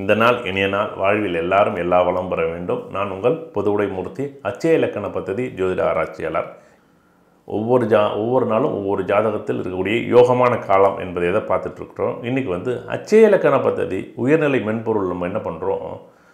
இந்த நாள் இனிய நாள் வாழ்வில் எல்லாரும் எல்லா வளம் பெற வேண்டும் நான் உங்கள் பொதுவுடை மூர்த்தி அச்சய இலக்கண பദ്ധதி ஜோதிட ஆராய்ச்சியாளர் ஒவ்வொரு ஜா ஒவ்வொரு நாளும் ஒவ்வொரு ஜாதகத்தில் இருக்கக்கூடிய யோகமான காலம் என்பதை எதை பார்த்துட்ருக்குறோம் இன்றைக்கி வந்து அச்சய இலக்கண பദ്ധதி உயர்நிலை மென்பொருள் நம்ம என்ன பண்ணுறோம்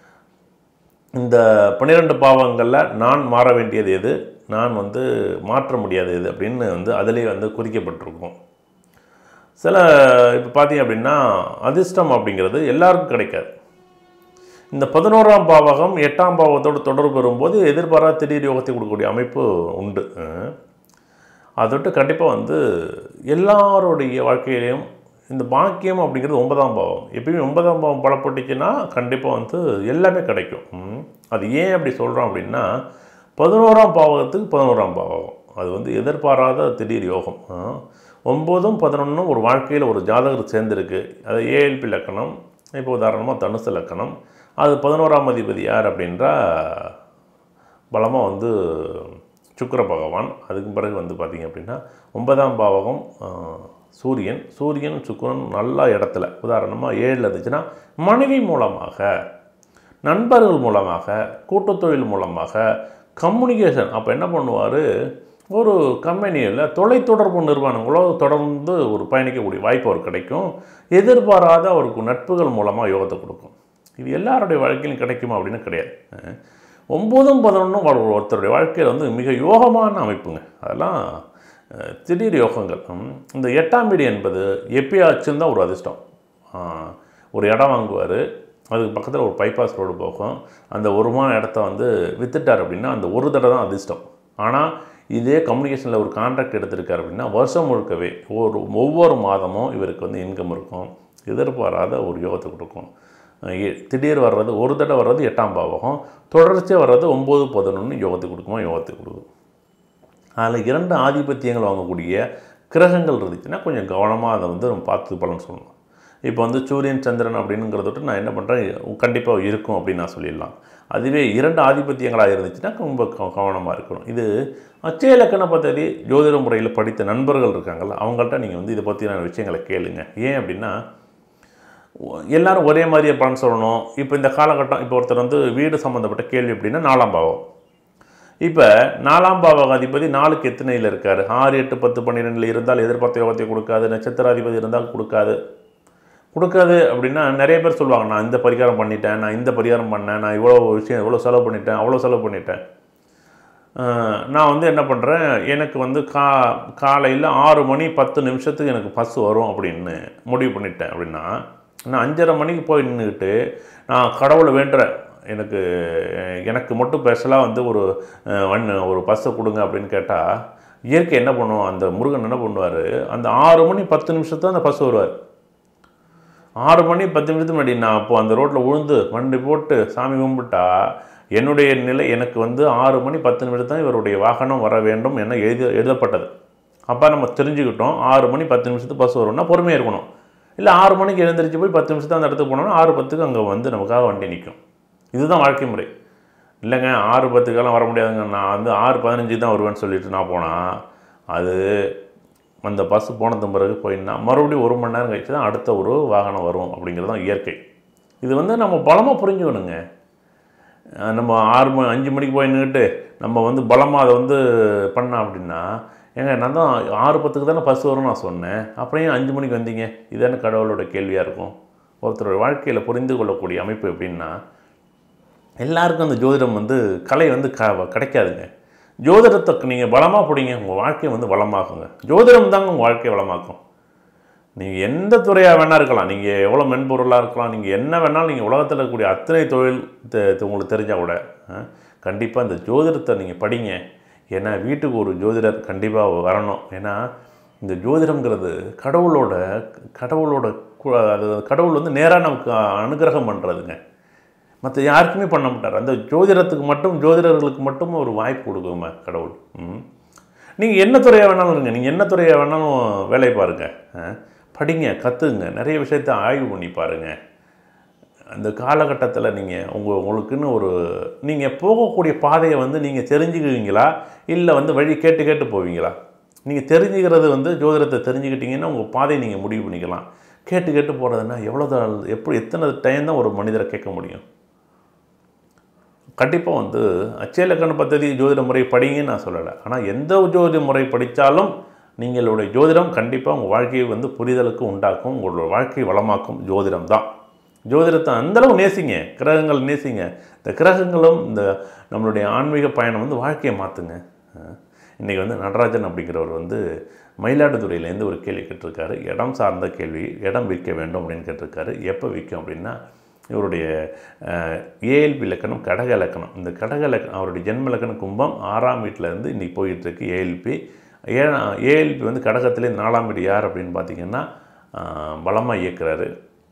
இந்த பன்னிரெண்டு பாவங்களில் நான் மாற வேண்டியது எது நான் வந்து மாற்ற முடியாதது எது அப்படின்னு வந்து அதிலே வந்து குறிக்கப்பட்டிருக்கும் சில இப்போ பார்த்தீங்க அப்படின்னா அதிர்ஷ்டம் அப்படிங்கிறது எல்லாருக்கும் கிடைக்காது இந்த பதினோராம் பாவகம் எட்டாம் பாவத்தோடு தொடர்பு வரும்போது எதிர்பாராத திடீர் யோகத்தை கொடுக்கக்கூடிய அமைப்பு உண்டு அஹ். அதை விட்டு கண்டிப்பாக வந்து எல்லாருடைய வாழ்க்கையிலையும் இந்த பாக்கியம் அப்படிங்கிறது ஒன்பதாம் பாவம் எப்பயுமே ஒன்பதாம் பாவம் பலப்பட்டுச்சுன்னா கண்டிப்பாக வந்து எல்லாமே கிடைக்கும் ம். அது ஏன் அப்படி சொல்கிறோம் அப்படின்னா பதினோராம் பாவகத்துக்கு பதினோராம் பாவகம் அது வந்து எதிர்பாராத திடீர் யோகம் ஆ. ஒம்போதும் பதினொன்றும் ஒரு வாழ்க்கையில் ஒரு ஜாதகர் சேர்ந்துருக்கு அது ஏஎல்பி லக்கணம் இப்போ உதாரணமாக தனுசு லக்கணம் அது பதினோராம் அதிபதி யார் அப்படின்றா பலமாக வந்து சுக்கிர பகவான் அதுக்கு பிறகு வந்து பார்த்திங்க அப்படின்னா ஒன்பதாம் பாவகம் ஆ, சூரியன் சூரியன் சுக்கிரன் நல்ல இடத்துல உதாரணமாக ஏழில் இருந்துச்சுன்னா மனைவி மூலமாக நண்பர்கள் மூலமாக கூட்டுத் தொழில் மூலமாக கம்யூனிகேஷன் அப்போ என்ன பண்ணுவார் ஒரு கம்பெனியில் தொலைத்தொடர்பு நிறுவனங்களோ தொடர்ந்து ஒரு பயணிக்கக்கூடிய வாய்ப்பு அவருக்கு கிடைக்கும் எதிர்பாராத அவருக்கு நட்புகள் மூலமாக யோகத்தை கொடுக்கும் இது எல்லாருடைய வாழ்க்கையிலும் கிடைக்குமா அப்படின்னு கிடையாது அஹ் ஒம்போதும் பதினொன்றும் ஒரு ஒருத்தருடைய வாழ்க்கையில் வந்து மிக யோகமான அமைப்புங்க அதெல்லாம் அஹ், திடீர் யோகங்கள் ம். இந்த எட்டாம் வீடு என்பது எப்பயாச்சும் தான் ஒரு அதிர்ஷ்டம் ஆஹ், ஒரு இடம் வாங்குவார் அதுக்கு பக்கத்தில் ஒரு பைபாஸ் ரோடு போகும் அந்த ஒருமான இடத்த வந்து வித்துட்டார் அப்படின்னா அந்த ஒரு தடவை தான் அதிர்ஷ்டம் ஆனால் இதே கம்யூனிகேஷனில் ஒரு கான்ட்ராக்ட் எடுத்திருக்காரு அப்படின்னா வருஷம் முழுக்கவே ஒரு ஒவ்வொரு மாதமும் இவருக்கு வந்து இன்கம் இருக்கும் எதிர்பாராத ஒரு யோகத்தை கொடுக்கும் அஹ் எ- திடீர் வர்றது ஒரு தடவை வர்றது எட்டாம் பாவகம் தொடர்ச்சியாக வர்றது ஒம்பது பதினொன்று யோகத்தை கொடுக்குமா யோகத்தை கொடுக்கும் அதில் இரண்டு ஆதிபத்தியங்கள் வாங்கக்கூடிய கிரகங்கள் இருந்துச்சுன்னா கொஞ்சம் கவனமாக அதை வந்து நம்ம பார்த்து பலன் சொல்லணும் இப்போ வந்து சூரியன் சந்திரன் அப்படிங்கிறத விட்டு நான் என்ன பண்ணுறேன் கண்டிப்பாக இருக்கும் அப்படின்னு நான் சொல்லிடலாம் அதுவே இரண்டு ஆதிபத்தியங்களாக இருந்துச்சுன்னா ரொம்ப கவ- கவனமாக இருக்கணும் இது அச்சய இலக்கண பദ്ധதி ஜோதிட முறையில் படித்த நண்பர்கள் இருக்காங்கல்ல அவங்கள்ட்ட நீங்கள் வந்து இதை பற்றின விஷயங்களை கேளுங்க ஏன் அப்படின்னா எல்லாரும் ஒரே மாதிரியே பலன் சொல்லணும் இப்போ இந்த காலகட்டம் இப்போ ஒருத்தர் வந்து வீடு சம்மந்தப்பட்ட கேள்வி அப்படின்னா நாலாம் பாவம் இப்போ நாலாம் பாவக அதிபதி நாளுக்கு எத்தனையில் இருக்கார் ஆறு எட்டு பத்து பன்னிரெண்டில் இருந்தால் எதிர்பார்த்த யோகத்தை கொடுக்காது நட்சத்திராதிபதி இருந்தால் கொடுக்காது கொடுக்காது அப்படின்னா நிறைய பேர் சொல்லுவாங்க நான் இந்த பரிகாரம் பண்ணிட்டேன் நான் இந்த பரிகாரம் பண்ணேன் நான் இவ்வளோ விஷயம் இவ்வளோ செலவு பண்ணிட்டேன் அவ்வளோ செலவு பண்ணிட்டேன் அஹ், நான் வந்து என்ன பண்ணுறேன் எனக்கு வந்து கா காலையில் ஆறு மணி பத்து நிமிஷத்துக்கு எனக்கு பஸ் வரும் அப்படின்னு முடிவு பண்ணிட்டேன் அப்படின்னா நான் அஞ்சரை மணிக்கு போய் நின்றுக்கிட்டு நான் கடவுளை வேண்டுறேன் எனக்கு அஹ், எனக்கு மட்டும் ஸ்பெஷலாக வந்து ஒரு அஹ், வண் ஒரு பஸ்ஸை கொடுங்க அப்படின்னு கேட்டால் இயற்கை என்ன பண்ணும் அந்த முருகன் என்ன பண்ணுவார் அந்த ஆறு மணி பத்து நிமிஷத்துல அந்த பஸ் வருவார் ஆறு மணி பத்து நிமிஷத்துக்கு முன்னாடி நான் அப்போ அந்த ரோட்டில் உழுந்து வண்டி போட்டு சாமி கும்பிட்டா என்னுடைய நிலை எனக்கு வந்து ஆறு மணி பத்து நிமிஷம் தான் இவருடைய வாகனம் வர வேண்டும் என எழுதி எழுதப்பட்டது அப்போ நம்ம தெரிஞ்சுக்கிட்டோம் ஆறு மணி பத்து நிமிஷத்துக்கு பஸ் வரும்னா பொறுமையாக இருக்கணும் இல்லை ஆறு மணிக்கு எழுந்திரிச்சு போய் பத்து நிமிஷத்துக்கு அந்த இடத்துக்கு போனோம்னா ஆறு பத்துக்கு அங்கே வந்து நமக்காக வண்டி நிற்கும் இதுதான் வாழ்க்கை முறை இல்லைங்க ஆறு பத்துக்கெல்லாம் வர முடியாதுங்க நான் வந்து ஆறு பதினஞ்சு தான் வருவேன்னு சொல்லிட்டு நான் போனால் அது அந்த பஸ் போனது பிறகு போயின்னா மறுபடியும் ஒரு மணி நேரம் கழிச்சு தான் அடுத்த ஒரு வாகனம் வரும் அப்படிங்கிறது தான் இயற்கை இது வந்து நம்ம பலமாக புரிஞ்சுக்கணுங்க அஹ் நம்ம ஆறு மணி அஞ்சு மணிக்கு போய் நின்றுட்டு நம்ம வந்து பலமாக அதை வந்து பண்ணோம் அப்படின்னா ஏங்க நான் தான் ஆறு பத்துக்கு தானே பஸ் வரும்னு நான் சொன்னேன் அப்புறம் ஏன் அஞ்சு மணிக்கு வந்தீங்க இதுதானே கடவுளோட கேள்வியாக இருக்கும் ஒருத்தரோட வாழ்க்கையில் புரிந்து கொள்ளக்கூடிய அமைப்பு எப்படின்னா எல்லாருக்கும் அந்த ஜோதிடம் வந்து கலை வந்து க கிடைக்காதுங்க ஜோதிடத்தை நீங்கள் பலமாக பிடிங்க உங்கள் வாழ்க்கையை வந்து வளமாக்குங்க ஜோதிடம் தாங்க உங்கள் வாழ்க்கையை வளமாக்கும் நீங்கள் எந்த துறையாக வேணால் இருக்கலாம் நீங்கள் எவ்வளோ மென்பொருளாக இருக்கலாம் நீங்கள் என்ன வேணாலும் நீங்கள் உலகத்தில் இருக்கக்கூடிய அத்தனை தொழில் தெ- தெ- உங்களுக்கு தெரிஞ்சால் கூட கண்டிப்பாக இந்த ஜோதிடத்தை நீங்கள் படிங்க ஏன்னா வீட்டுக்கு ஒரு ஜோதிடர் கண்டிப்பாக வரணும் ஏன்னா இந்த ஜோதிடம்ங்கிறது கடவுளோட கடவுளோட கு- அது கடவுள் வந்து நேராக நமக்கு அனுகிரகம் பண்ணுறதுங்க மற்ற யாருக்குமே பண்ண மாட்டார் அந்த ஜோதிடத்துக்கு மட்டும் ஜோதிடர்களுக்கு மட்டும் ஒரு வாய்ப்பு கொடுக்குங்க கடவுள் ம் நீங்கள் என்ன துறையாக வேணாலும் இருங்க நீங்கள் என்ன துறையாக வேணாலும் வேலையை பாருங்கள் படிங்க கற்றுங்க நிறைய விஷயத்தை ஆய்வு பண்ணி பாருங்கள் அந்த காலகட்டத்தில் நீங்கள் உங்கள் உங்களுக்குன்னு ஒரு நீங்கள் போகக்கூடிய பாதையை வந்து நீங்கள் தெரிஞ்சுக்குவீங்களா இல்லை வந்து வழி கேட்டு கேட்டு போவீங்களா நீங்கள் தெரிஞ்சுக்கிறது வந்து ஜோதிடத்தை தெரிஞ்சுக்கிட்டீங்கன்னா உங்கள் பாதையை நீங்கள் முடிவு பண்ணிக்கலாம் கேட்டு கேட்டு போகிறதுனா எவ்வளோ தான் எப்படி எத்தனை டைம் தான் ஒரு மனிதரை கேட்க முடியும் கண்டிப்பாக வந்து அச்சய இலக்கண பദ്ധதி ஜோதிட முறை படிங்கன்னு நான் சொல்லலை ஆனால் எந்த ஜோதிட முறை படித்தாலும் நீங்களுடைய ஜோதிடம் கண்டிப்பாக உங்கள் வாழ்க்கையை வந்து புரிதலுக்கு உண்டாக்கும் உங்களோட வாழ்க்கை வளமாக்கும் ஜோதிடம் தான் ஜோதிடத்தை அந்தளவு நேசிங்க கிரகங்கள் நேசிங்க இந்த கிரகங்களும் இந்த நம்மளுடைய ஆன்மீக பயணம் வந்து வாழ்க்கையை மாற்றுங்க இன்றைக்கி வந்து நடராஜன் அப்படிங்கிறவர் வந்து மயிலாடுதுறையிலேருந்து ஒரு கேள்வி கேட்டிருக்காரு இடம் சார்ந்த கேள்வி இடம் விற்க வேண்டும் அப்படின்னு கேட்டிருக்காரு எப்போ விற்கும் அப்படின்னா இவருடைய ஏஎல்பி இலக்கணம் கடக இலக்கணம் இந்த கடக இலக்கணம் அவருடைய ஜென்ம இலக்கணம் கும்பம் ஆறாம் வீட்டிலேருந்து இன்றைக்கி போயிட்டுருக்கு ஏஎல்பி ஏழா ஏஎல்பி வந்து கடகத்திலே நாலாம் வீடு யார் அப்படின்னு பார்த்தீங்கன்னா பலமாக இயக்குறாரு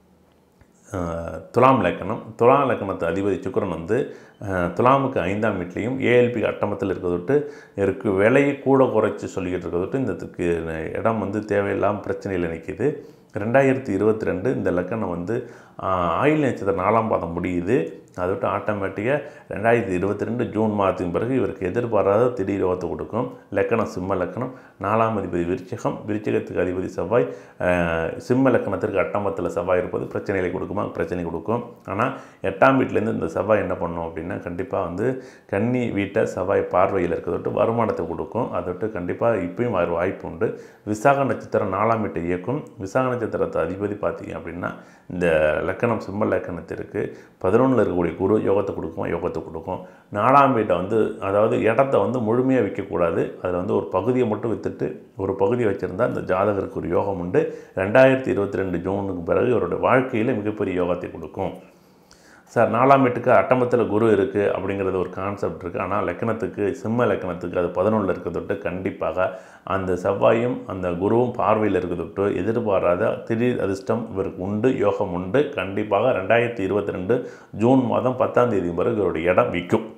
அஹ், துலாம் இலக்கணம் துலாம் இலக்கணத்து அதிபதி சுக்கிரன் வந்து அஹ், துலாமுக்கு ஐந்தாம் வீட்லேயும் ஏஎல்பி அட்டமத்தில் இருக்கிறதொட்டு இருக்கு விலையை கூட குறைச்சி சொல்லிக்கிட்டு இருக்கிறதொட்டு இந்த இதுக்கு இடம் வந்து தேவையில்லாமல் பிரச்சனையில் நிற்கிது ரெண்டாயிரத்தி இருபத்தி ரெண்டு இந்த லக்கணம் வந்து ஆஹ், ஆயில் நட்சத்திரம் நாலாம் பாதம் முடியுது அதை விட்டு ஆட்டோமேட்டிக்காக ரெண்டாயிரத்தி இருபத்தி ரெண்டு ஜூன் மாதத்துக்கு பிறகு இவருக்கு எதிர்பாராத திடீர் யோகத்தை கொடுக்கும் லக்கணம் சிம்ம லக்கணம் நாலாம் அதிபதி விருச்சிகம் விருச்சிகத்துக்கு அதிபதி செவ்வாய் ஆஹ், சிம்ம லக்கணத்திற்கு அட்டமத்தில் செவ்வாய் இருப்பது பிரச்சனைகளை கொடுக்குமா பிரச்சனை கொடுக்கும் ஆனால் எட்டாம் வீட்டிலேருந்து இந்த செவ்வாய் என்ன பண்ணும் அப்படின்னா கண்டிப்பாக வந்து கன்னி வீட்டை செவ்வாய் பார்வையில் இருக்கிறதொட்டு வருமானத்தை கொடுக்கும் அதை விட்டு கண்டிப்பாக இப்பயும் வர வாய்ப்பு உண்டு விசாக நட்சத்திரம் நாலாம் வீட்டை இயக்கும் விசாக நட்சத்திரத்தை அதிபதி பார்த்தீங்க அப்படின்னா இந்த லக்கணம் சிம்ம லக்கணத்திற்கு பதினொன்றில் இருக்கக்கூடிய குரு யோகத்தை கொடுக்கும் யோகத்தை கொடுக்கும் நாலாம் வீட்டை வந்து அதாவது இடத்த வந்து முழுமையாக விற்கக்கூடாது அதில் வந்து ஒரு பகுதியை மட்டும் விற்றுட்டு ஒரு பகுதியை வச்சுருந்தா இந்த ஜாதகருக்கு ஒரு யோகம் உண்டு ரெண்டாயிரத்தி இருபத்தி ரெண்டு ஜூனுக்கு பிறகு இவருடைய வாழ்க்கையில் மிகப்பெரிய யோகத்தை கொடுக்கும் சார் நாலாம் வீட்டுக்கு அட்டமத்தில் குரு இருக்குது அப்படிங்கிறது ஒரு கான்செப்ட் இருக்குது ஆனால் லக்கணத்துக்கு சிம்ம லக்கணத்துக்கு அது பதினொன்றில் இருக்கிறதொட்டு கண்டிப்பாக அந்த செவ்வாயும் அந்த குருவும் பார்வையில் இருக்கிறதொட்டு எதிர்பாராத திடீர் அதிர்ஷ்டம் இவருக்கு உண்டு யோகம் உண்டு கண்டிப்பாக ரெண்டாயிரத்தி இருபத்தி ரெண்டு ஜூன் மாதம் பத்தாம் தேதி பிறகு இவருடைய இடம் விற்கும்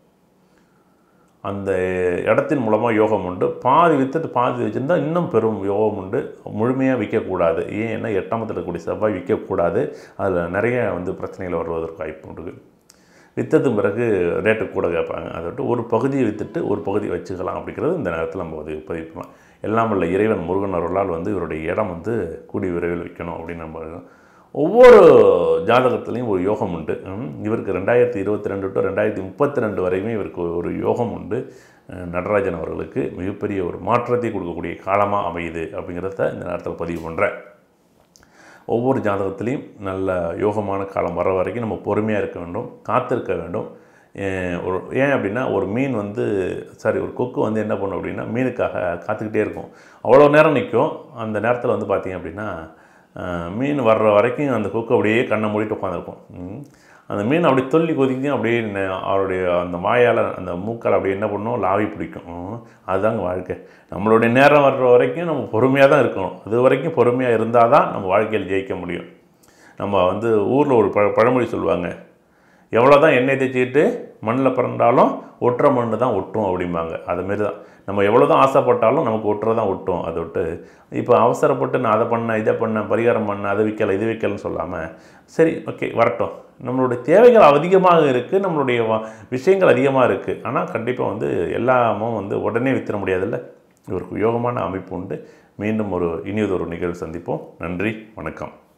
அந்த இடத்தின் மூலமாக யோகம் உண்டு பாதி வித்துட்டு பாதி வச்சுருந்தா இன்னும் பெரும் யோகம் உண்டு முழுமையாக விற்கக்கூடாது ஏன் என்ன எட்டாமத்தில் இருக்கக்கூடிய செவ்வாய் விற்கக்கூடாது அதில் நிறைய வந்து பிரச்சனைகள் வருவதற்கு வாய்ப்பு உண்டு வித்தது பிறகு ரேட்டு கூட கேட்பாங்க அதை விட்டு ஒரு பகுதியை விற்றுட்டு ஒரு பகுதி வச்சுக்கலாம் அப்படிங்கிறது இந்த நேரத்தில் நம்ம பதிவு பதிவு பண்ணலாம் எல்லாம் உள்ள இறைவன் முருகன் அருளால் வந்து இவருடைய இடம் வந்து கூடி விரைவில் விற்கணும் அப்படின்னு நம்ம ஒவ்வொரு ஜாதகத்துலேயும் ஒரு யோகம் உண்டு ம், இவருக்கு ரெண்டாயிரத்தி இருபத்தி ரெண்டு டு ரெண்டாயிரத்தி முப்பத்தி ரெண்டு வரையுமே இவருக்கு ஒரு யோகம் உண்டு அஹ், நடராஜன் அவர்களுக்கு மிகப்பெரிய ஒரு மாற்றத்தை கொடுக்கக்கூடிய காலமாக அமையுது அப்படிங்கிறத இந்த நேரத்தில் பதிவு பண்ணுறேன் ஒவ்வொரு ஜாதகத்திலையும் நல்ல யோகமான காலம் வர வரைக்கும் நம்ம பொறுமையாக இருக்க வேண்டும் காத்திருக்க வேண்டும் ஏன் ஒரு ஏன் அப்படின்னா ஒரு மீன் வந்து சாரி ஒரு கொக்கு வந்து என்ன பண்ணும் அப்படின்னா மீனுக்காக காத்துக்கிட்டே இருக்கும் அவ்வளோ நேரம் நிற்கும் அந்த நேரத்தில் வந்து பார்த்தீங்க அப்படின்னா அஹ், மீன் வர்ற வரைக்கும் அந்த கொக்கு அப்படியே கண்ணை மூடிட்டு உட்காந்துருக்கும் ம். அந்த மீன் அப்படியே துள்ளி கொதிக்கும் அப்படியே ந- அவருடைய அந்த வாயால் அந்த மூக்கால் அப்படியே என்ன பண்ணும் லாவி பிடிக்கும் ம். அதுதாங்க வாழ்க்கை நம்மளுடைய நேரம் வர்ற வரைக்கும் நம்ம பொறுமையாக தான் இருக்கணும் அது வரைக்கும் பொறுமையாக இருந்தால் தான் நம்ம வாழ்க்கையில் ஜெயிக்க முடியும் நம்ம வந்து ஊரில் ஒரு பழ பழமொழி சொல்லுவாங்க எவ்வளோ தான் எண்ணெய் தேய்ச்சிக்கிட்டு மண்ணில் பிறந்தாலும் ஒட்டுற மண்ணு தான் ஒட்டும் அப்படிம்பாங்க அதுமாரி தான் நம்ம எவ்வளோ தான் ஆசைப்பட்டாலும் நமக்கு ஒட்டுற தான் ஒட்டும் அதை விட்டு இப்போ அவசரப்பட்டு நான் அதை பண்ணேன் இதை பண்ணேன் பரிகாரம் பண்ணேன் அதை விற்கல இது விற்கலன்னு சொல்லாமல் சரி ஓகே வரட்டும் நம்மளுடைய தேவைகள் அதிகமாக இருக்குது நம்மளுடைய வ- விஷயங்கள் அதிகமாக இருக்குது ஆனால் கண்டிப்பாக வந்து எல்லாமும் வந்து உடனே வித்திர முடியாதுல்ல ஒரு யோகமான அமைப்பு உண்டு மீண்டும் ஒரு இனியதொரு நிகழ்வு சந்திப்போம் நன்றி வணக்கம்